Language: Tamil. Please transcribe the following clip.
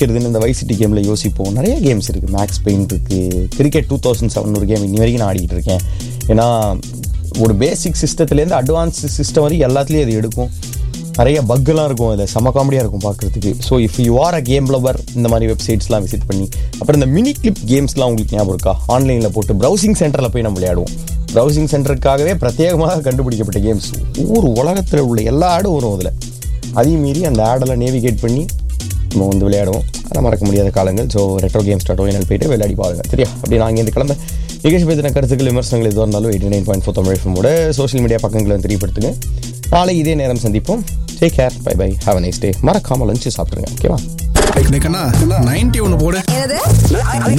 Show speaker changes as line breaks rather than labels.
வைக்கிறதுன்னு இந்த வைசிட்டி கேமில் யோசிப்போம் நிறைய கேம்ஸ் இருக்குது மேக்ஸ் பெயின் இருக்குது கிரிக்கெட் டூ தௌசண்ட் செவன் ஒரு கேம் இன்னி வரைக்கும் நான் ஆடிக்கிட்டு இருக்கேன் ஏன்னா ஒரு பேசிக் சிஸ்டத்துலேருந்து அட்வான்ஸ் சிஸ்டம் வரைக்கும் எல்லாத்துலேயும் அது எடுக்கும் நிறைய பக்கெலாம் இருக்கும் அதில் செம காமெடியாக இருக்கும் பார்க்குறதுக்கு so if you are a game lover இந்த மாதிரி வெப்சைட்ஸ்லாம் விசிட் பண்ணி அப்புறம் இந்த மினி கிளிப் கேம்ஸ்லாம் உங்களுக்கு ஞாபகம் இருக்கா ஆன்லைனில் போட்டு ப்ரௌசிங் சென்டரில் போய் நம்ம விளையாடுவோம் ப்ரௌசிங் சென்டருக்காகவே பிரத்யேகமாக கண்டுபிடிக்கப்பட்ட கேம்ஸ் ஊர் உலகத்தில் உள்ள எல்லா ஆடும் வரும் அதில் அதையும் மீறி அந்த ஆடெல்லாம் நேவிகேட் பண்ணி நம்ம வந்து விளையாடுவோம் அதெல்லாம் மறக்க முடியாத காலங்கள் ஸோ ரெட்ரோ கேம் ஸ்டார்ட் என்னன்னு போயிட்டு விளையாடி பாருங்க சரியா அப்படி நான் இங்கே கிளம்ப நிகழ்ச்சி பற்றின கருத்துக்கள் விமர்சனங்கள் எதுவாக இருந்தாலும் eighty nine point four Tamil ஃபோமோட சோஷியல் மீடியா பக்கங்களை தெரியப்படுத்துங்க நாளை இதே நேரம் சந்திப்போம் take care bye bye have a nice day மறக்காம லஞ்சு சாப்பிடுங்க ஓகேவா
நைன்டி ஒன்று போடு
என்னது